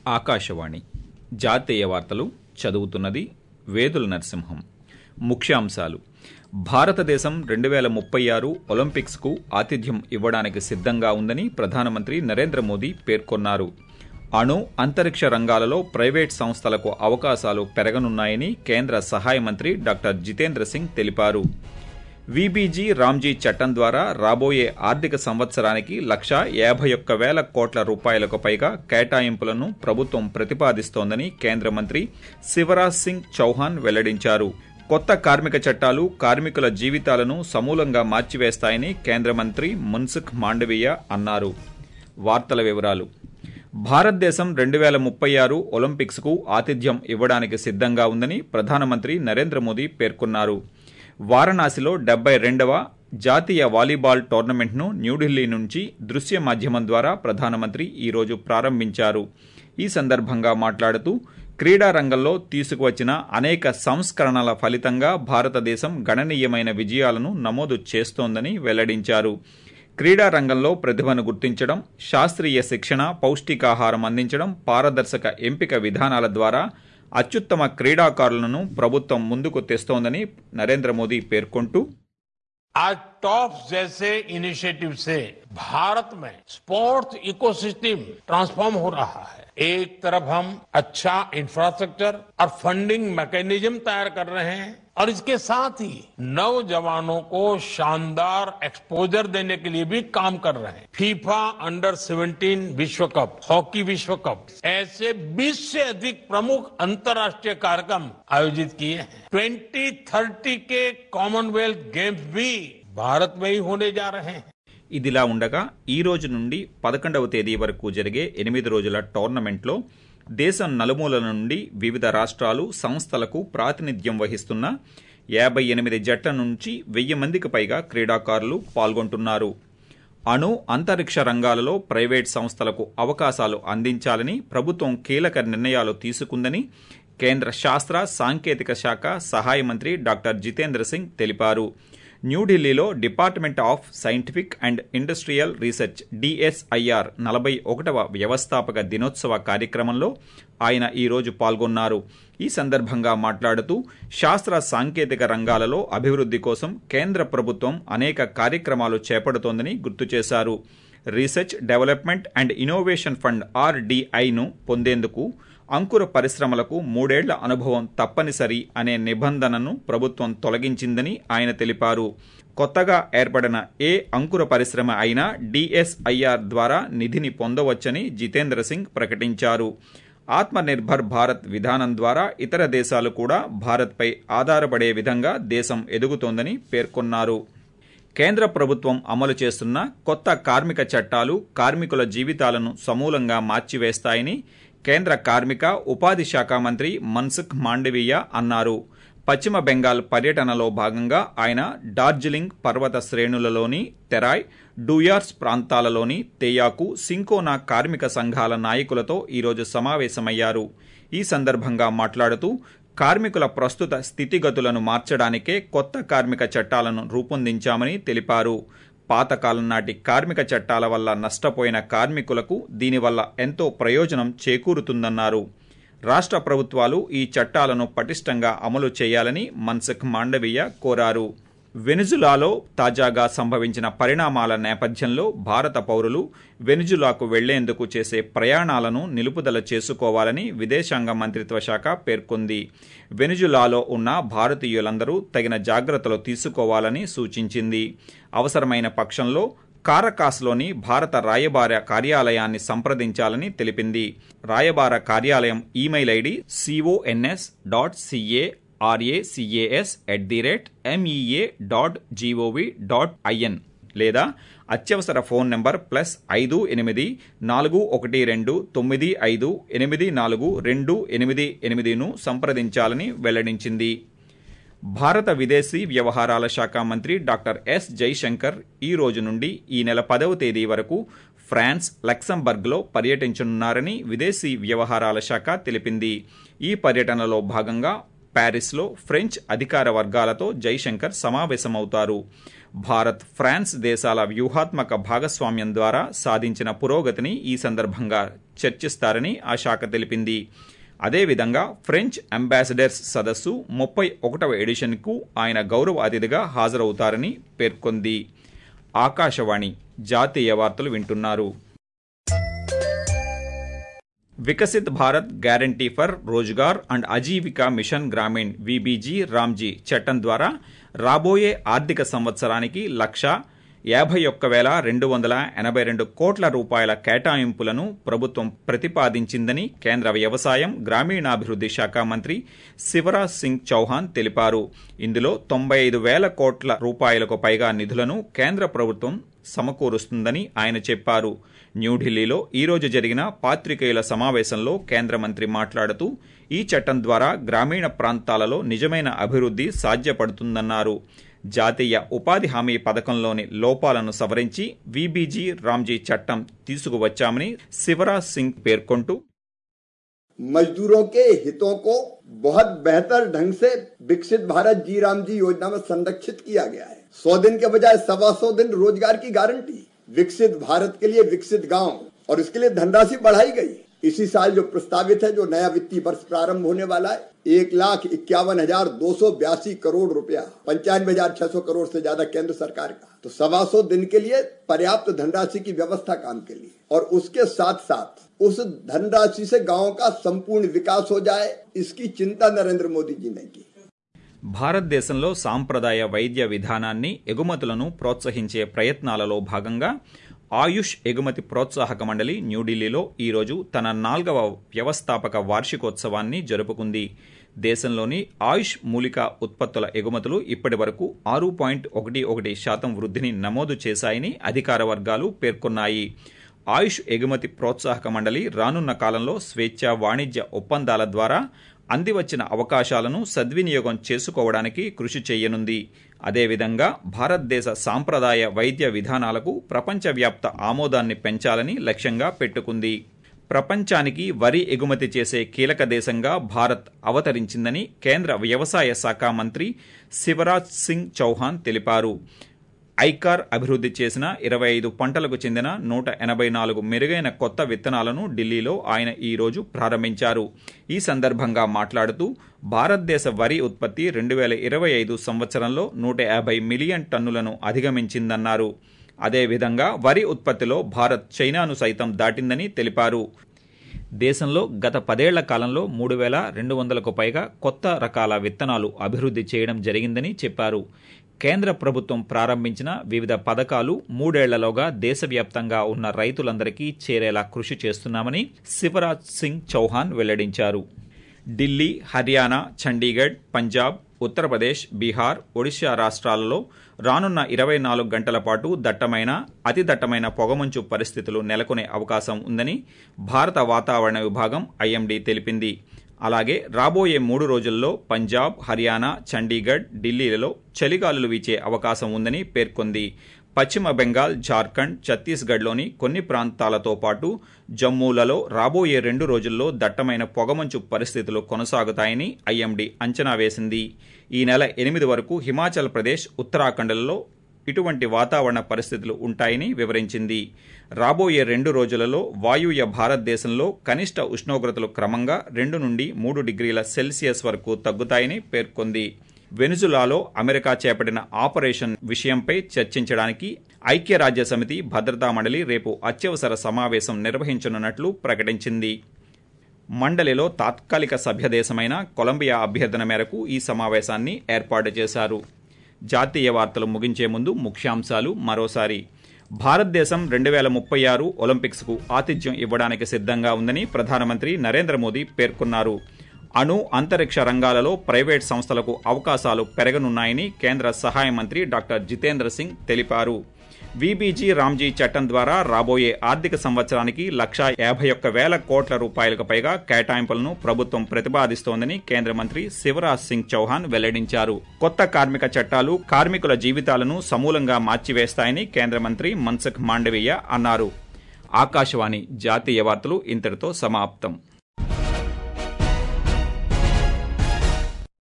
ఆకాశవాణి జాతీయ వార్తలు చదువుతున్నది వేదుల నరసింహం ముఖ్యాంశాలు భారతదేశం రెండు వేల ముప్పై ఆరు ఒలింపిక్స్కు ఆతిథ్యం ఇవ్వడానికి సిద్ధంగా ఉందని ప్రధానమంత్రి నరేంద్ర మోదీ పేర్కొన్నారు అణు అంతరిక్ష రంగాలలో ప్రైవేట్ సంస్థలకు అవకాశాలు పెరగనున్నాయని కేంద్ర సహాయ మంత్రి డాక్టర్ జితేంద్ర సింగ్ తెలిపారు వీబీజీ రామ్జీ చట్టం ద్వారా రాబోయే ఆర్థిక సంవత్సరానికి లక్ష యాభై ఒక్క వేల కోట్ల రూపాయలకు పైగా కేటాయింపులను ప్రభుత్వం ప్రతిపాదిస్తోందని కేంద్ర మంత్రి శివరాజ్ సింగ్ చౌహాన్ వెల్లడించారు కొత్త కార్మిక చట్టాలు కార్మికుల జీవితాలను సమూలంగా మార్చివేస్తాయని కేంద్ర మంత్రి మున్సుఖ్ మాండవీయ అన్నారు వార్తల వివరాలు భారతదేశం రెండు వేల ముప్పై ఆరు ఒలింపిక్స్కు ఆతిథ్యం ఇవ్వడానికి సిద్ధంగా ఉందని ప్రధానమంత్రి నరేంద్ర మోదీ పేర్కొన్నారు వారణాసిలో డెబ్బై రెండవ జాతీయ వాలీబాల్ టోర్నమెంట్ను న్యూఢిల్లీ నుంచి దృశ్య మాధ్యమం ద్వారా ప్రధానమంత్రి ఈరోజు ప్రారంభించారు ఈ సందర్భంగా మాట్లాడుతూ క్రీడా రంగంలో తీసుకువచ్చిన అనేక సంస్కరణల ఫలితంగా భారతదేశం గణనీయమైన విజయాలను నమోదు చేస్తోందని వెల్లడించారు క్రీడా రంగంలో ప్రతిభను గుర్తించడం శాస్త్రీయ శిక్షణ పౌష్టికాహారం అందించడం పారదర్శక ఎంపిక విధానాల ద్వారా అత్యుత్తమ క్రీడాకారులను ప్రభుత్వం ముందుకు తెస్తోందని నరేంద్ర మోదీ పేర్కొంటూ आज टॉप जैसे इनिशिएटिव से भारत में स्पोर्ट्स इकोसिस्टम ट्रांसफॉर्म हो रहा है एक तरफ हम अच्छा इंफ्रास्ट्रक्चर और फंडिंग मैकेनिज्म तैयार कर रहे हैं और इसके साथ ही नौजवानों को शानदार एक्सपोजर देने के लिए भी काम कर रहे हैं फीफा अंडर 17 विश्व कप हॉकी विश्व कप ऐसे 20 से अधिक प्रमुख अंतर्राष्ट्रीय कार्यक्रम आयोजित किए हैं 2030 के कॉमनवेल्थ गेम्स भी भारत में ही होने जा रहे हैं ఇదిలా ఉండగా ఈ రోజు నుండి పదకొండవ తేదీ వరకు జరిగే ఎనిమిది రోజుల టోర్నమెంట్లో దేశం నలుమూలల నుండి వివిధ రాష్ట్రాలు సంస్థలకు ప్రాతినిధ్యం వహిస్తున్న యాభై ఎనిమిది జట్ల నుంచి వెయ్యి మందికి పైగా క్రీడాకారులు పాల్గొంటున్నారు అణు అంతరిక్ష రంగాలలో ప్రైవేట్ సంస్థలకు అవకాశాలు అందించాలని ప్రభుత్వం కీలక నిర్ణయాలు తీసుకుందని కేంద్ర శాస్త్ర సాంకేతిక శాఖ సహాయ మంత్రి డాక్టర్ జితేంద్ర సింగ్ తెలిపారు న్యూఢిల్లీలో department of scientific and industrial research DSIR నలభై ఒకటవ వ్యవస్థాపక దినోత్సవ కార్యక్రమంలో ఆయన ఈరోజు పాల్గొన్నారు ఈ సందర్భంగా మాట్లాడుతూ శాస్త్ర సాంకేతిక రంగాలలో అభివృద్ధి కోసం కేంద్ర ప్రభుత్వం అనేక కార్యక్రమాలు చేపడుతోందని గుర్తు చేశారు research development and innovation fund ఆర్డీఐను పొందేందుకు అంకుర పరిశ్రమలకు మూడేళ్ల అనుభవం తప్పనిసరి అనే నిబంధనను ప్రభుత్వం తొలగించిందని ఆయన తెలిపారు కొత్తగా ఏర్పడిన ఏ అంకుర పరిశ్రమ అయినా డిఎస్ఐఆర్ ద్వారా నిధిని పొందవచ్చని జితేంద్ర సింగ్ ప్రకటించారు ఆత్మనిర్భర్ భారత్ విధానం ద్వారా ఇతర దేశాలు కూడా భారత్పై ఆధారపడే విధంగా దేశం ఎదుగుతోందని పేర్కొన్నారు కేంద్ర ప్రభుత్వం అమలు చేస్తున్న కొత్త కార్మిక చట్టాలు కార్మికుల జీవితాలను సమూలంగా మార్చివేస్తాయని కేంద్ర కార్మిక ఉపాధి శాఖ మంత్రి మన్సుఖ్ మాండవీయ అన్నారు పశ్చిమ బెంగాల్ పర్యటనలో భాగంగా ఆయన డార్జిలింగ్ పర్వత శ్రేణులలోని తెరాయ్ డూయార్స్ ప్రాంతాలలోని తేయాకు సింకోనా కార్మిక సంఘాల నాయకులతో ఈరోజు సమావేశమయ్యారు ఈ సందర్భంగా మాట్లాడుతూ కార్మికుల ప్రస్తుత స్థితిగతులను మార్చడానికే కొత్త కార్మిక చట్టాలను రూపొందించామని తెలిపారు పాతకాలం నాటి కార్మిక చట్టాల వల్ల నష్టపోయిన కార్మికులకు దీనివల్ల ఎంతో ప్రయోజనం చేకూరుతుందన్నారు రాష్ట్ర ప్రభుత్వాలు ఈ చట్టాలను పటిష్టంగా అమలు చేయాలని మన్సుఖ్ మాండవీయ కోరారు వెనుజులాలో తాజాగా సంభవించిన పరిణామాల నేపథ్యంలో భారత పౌరులు వెనుజులాకు వెళ్లేందుకు చేసే ప్రయాణాలను నిలుపుదల చేసుకోవాలని విదేశాంగ మంత్రిత్వ శాఖ పేర్కొంది వెనుజులాలో ఉన్న భారతీయులందరూ తగిన జాగ్రత్తలు తీసుకోవాలని సూచించింది అవసరమైన పక్షంలో కారకాస్లోని భారత రాయబార కార్యాలయాన్ని సంప్రదించాలని తెలిపింది రాయబార కార్యాలయం email ID CONS dot CA RACAS at the rate MEA dot GOV dot IN లేదా అత్యవసర ఫోన్ నెంబర్ ప్లస్ ఐదు ఎనిమిది నాలుగు ఒకటి రెండు తొమ్మిది ఐదు ఎనిమిది నాలుగు రెండు ఎనిమిది ఎనిమిదిను సంప్రదించాలని వెల్లడించింది భారత విదేశీ వ్యవహారాల శాఖ మంత్రి డాక్టర్ ఎస్ జైశంకర్ ఈ రోజు నుండి ఈ నెల పదవ తేదీ వరకు ఫ్రాన్స్ లక్సంబర్గ్లో పర్యటించనున్నారని విదేశీ వ్యవహారాల శాఖ తెలిపింది ఈ పర్యటనలో భాగంగా ప్యారిస్లో ఫ్రెంచ్ అధికార వర్గాలతో జైశంకర్ సమావేశమవుతారు భారత్ ఫ్రాన్స్ దేశాల వ్యూహాత్మక భాగస్వామ్యం ద్వారా సాధించిన పురోగతిని ఈ సందర్భంగా చర్చిస్తారని ఆ శాఖ తెలిపింది అదేవిధంగా ఫ్రెంచ్ అంబాసిడర్స్ సదస్సు ముప్పై ఒకటవ ఎడిషన్కు ఆయన గౌరవ అతిథిగా హాజరవుతారని పేర్కొంది ఆకాశవాణి జాతీయ వార్తలు వింటున్నారు Viksit Bharat guarantee for Rozgar and Ajeevika mission Gramin VBG Ramji చట్టం ద్వారా రాబోయే ఆర్థిక సంవత్సరానికి లక్ష యాభై ఒక్క వేల రెండు వందల ఎనభై రెండు కోట్ల రూపాయల కేటాయింపులను ప్రభుత్వం ప్రతిపాదించిందని కేంద్ర వ్యవసాయం గ్రామీణాభివృద్ధి శాఖ మంత్రి శివరాజ్ సింగ్ చౌహాన్ తెలిపారు ఇందులో తొంభై ఐదు వేల కోట్ల రూపాయలకు పైగా నిధులను కేంద్ర ప్రభుత్వం సమకూరుస్తుందని ఆయన చెప్పారు న్యూఢిల్లీలో ఈ రోజు జరిగిన పాత్రికేయుల సమావేశంలో కేంద్ర మంత్రి మాట్లాడుతూ ఈ చట్టం ద్వారా గ్రామీణ ప్రాంతాలలో నిజమైన అభివృద్ధి సాధ్యపడుతుందన్నారు జాతీయ ఉపాధి హామీ పథకంలోని లోపాలను సవరించి వీబీజీ రామ్జీ చట్టం తీసుకువచ్చామని శివరాజ్ సింగ్ పేర్కొంటూ मजदूरों के हितों को बहुत बेहतर ढंग से विकसित भारत जी राम जी योजना में संरक्षित किया गया है सौ दिन के बजाय सवा सौ दिन रोजगार की गारंटी विकसित भारत के लिए विकसित गांव और इसके लिए धनराशि बढ़ाई गई इसी साल जो प्रस्तावित है जो नया वित्तीय वर्ष प्रारंभ होने वाला है एक लाख इक्यावन हजार दो सौ बयासी करोड़ रुपया पंचानवे हजार छह सौ करोड़ से ज्यादा केंद्र सरकार का तो सवा सौ दिन के लिए पर्याप्त धनराशि की व्यवस्था काम के लिए और उसके साथ साथ उस धनराशि से गांव का संपूर्ण विकास हो जाए इसकी चिंता नरेंद्र मोदी जी ने की భారతదేశంలో సాంప్రదాయ వైద్య విధానాన్ని ఎగుమతులను ప్రోత్సహించే ప్రయత్నాలలో భాగంగా ఆయుష్ ఎగుమతి ప్రోత్సాహక మండలి న్యూఢిల్లీలో ఈరోజు తన నాల్గవ వ్యవస్థాపక వార్షికోత్సవాన్ని జరుపుకుంది దేశంలోని ఆయుష్ మూలిక ఉత్పత్తుల ఎగుమతులు ఇప్పటి వరకు ఆరు పాయింట్ ఒకటి ఒకటి శాతం వృద్ధిని నమోదు చేశాయని అధికార వర్గాలు పేర్కొన్నాయి ఆయుష్ ఎగుమతి ప్రోత్సాహక మండలి రానున్న కాలంలో స్వేచ్ఛ వాణిజ్య ఒప్పందాల ద్వారా అందివచ్చిన అవకాశాలను సద్వినియోగం చేసుకోవడానికి కృషి చేయనుంది అదేవిధంగా భారతదేశ సాంప్రదాయ వైద్య విధానాలకు ప్రపంచవ్యాప్త ఆమోదాన్ని పెంచాలని లక్ష్యంగా పెట్టుకుంది ప్రపంచానికి వరి ఎగుమతి చేసే కీలక దేశంగా భారత్ అవతరించిందని కేంద్ర వ్యవసాయ శాఖ మంత్రి శివరాజ్ సింగ్ చౌహాన్ తెలిపారు ఐకార్ అభివృద్ధి చేసిన ఇరవై ఐదు పంటలకు చెందిన నూట ఎనభై నాలుగు మెరుగైన కొత్త విత్తనాలను ఢిల్లీలో ఆయన ఈ రోజు ప్రారంభించారు ఈ సందర్భంగా మాట్లాడుతూ భారతదేశ వరి ఉత్పత్తి రెండు వేల ఇరవై ఐదు సంవత్సరంలో నూట యాభై మిలియన్ టన్నులను అధిగమించిందన్నారు అదేవిధంగా వరి ఉత్పత్తిలో భారత్ చైనాను సైతం దాటిందని తెలిపారు దేశంలో గత పదేళ్ల కాలంలో మూడు వేల రెండు వందలకు పైగా కొత్త రకాల విత్తనాలు అభివృద్ధి చేయడం జరిగిందని చెప్పారు కేంద్ర ప్రభుత్వం ప్రారంభించిన వివిధ పథకాలు మూడేళ్లలోగా దేశవ్యాప్తంగా ఉన్న రైతులందరికీ చేరేలా కృషి చేస్తున్నామని శివరాజ్ సింగ్ చౌహాన్ వెల్లడించారు ఢిల్లీ హర్యానా చండీగఢ్ పంజాబ్ ఉత్తరప్రదేశ్ బీహార్ ఒడిశా రాష్ట్రాలలో రానున్న ఇరవై నాలుగు గంటల పాటు దట్టమైన అతి దట్టమైన పొగమంచు పరిస్థితులు నెలకొనే అవకాశం ఉందని భారత వాతావరణ విభాగం ఐఎండీ తెలిపింది అలాగే రాబోయే మూడు రోజుల్లో పంజాబ్ హర్యానా చండీగఢ్ ఢిల్లీలలో చలిగాలులు వీచే అవకాశం ఉందని పేర్కొంది పశ్చిమ బెంగాల్ జార్ఖండ్ ఛత్తీస్గఢ్లోని కొన్ని ప్రాంతాలతో పాటు జమ్మూలలో రాబోయే రెండు రోజుల్లో దట్టమైన పొగమంచు పరిస్థితులు కొనసాగుతాయని ఐఎండీ అంచనా వేసింది ఈ నెల ఎనిమిది వరకు హిమాచల్ ప్రదేశ్ ఉత్తరాఖండ్లలో ఇటువంటి వాతావరణ పరిస్థితులు ఉంటాయని వివరించింది రాబోయే రెండు రోజులలో వాయువ్య భారతదేశంలో కనిష్ట ఉష్ణోగ్రతలు క్రమంగా రెండు నుండి మూడు డిగ్రీల సెల్సియస్ వరకు తగ్గుతాయని పేర్కొంది వెనుజులాలో అమెరికా చేపట్టిన ఆపరేషన్ విషయంపై చర్చించడానికి ఐక్యరాజ్య సమితి భద్రతా మండలి రేపు అత్యవసర సమావేశం నిర్వహించనున్నట్లు ప్రకటించింది మండలిలో తాత్కాలిక సభ్యదేశమైన కొలంబియా అభ్యర్థన మేరకు ఈ సమావేశాన్ని ఏర్పాటు చేశారు జాతీయ వార్తలు ముగించే ముందు ముఖ్యాంశాలు మరోసారి భారతదేశం రెండు వేల ముప్పై ఆరు ఒలింపిక్స్కు ఆతిథ్యం ఇవ్వడానికి సిద్ధంగా ఉందని ప్రధానమంత్రి నరేంద్ర మోదీ పేర్కొన్నారు అణు అంతరిక్ష రంగాలలో ప్రైవేట్ సంస్థలకు అవకాశాలు పెరగనున్నాయని కేంద్ర సహాయ మంత్రి డాక్టర్ జితేంద్ర సింగ్ తెలిపారు వీబీజీ రామ్జీ చట్టం ద్వారా రాబోయే ఆర్థిక సంవత్సరానికి లక్షా యాభై ఒక్క వేల కోట్ల రూపాయలకు పైగా కేటాయింపులను ప్రభుత్వం ప్రతిపాదిస్తోందని కేంద్ర మంత్రి శివరాజ్ సింగ్ చౌహాన్ వెల్లడించారు కొత్త కార్మిక చట్టాలు కార్మికుల జీవితాలను సమూలంగా మార్చివేస్తాయని కేంద్ర మంత్రి మన్సుఖ్ మాండవీయ అన్నారు ఆకాశవాణి జాతీయ వార్తలు ఇంతటితో సమాప్తం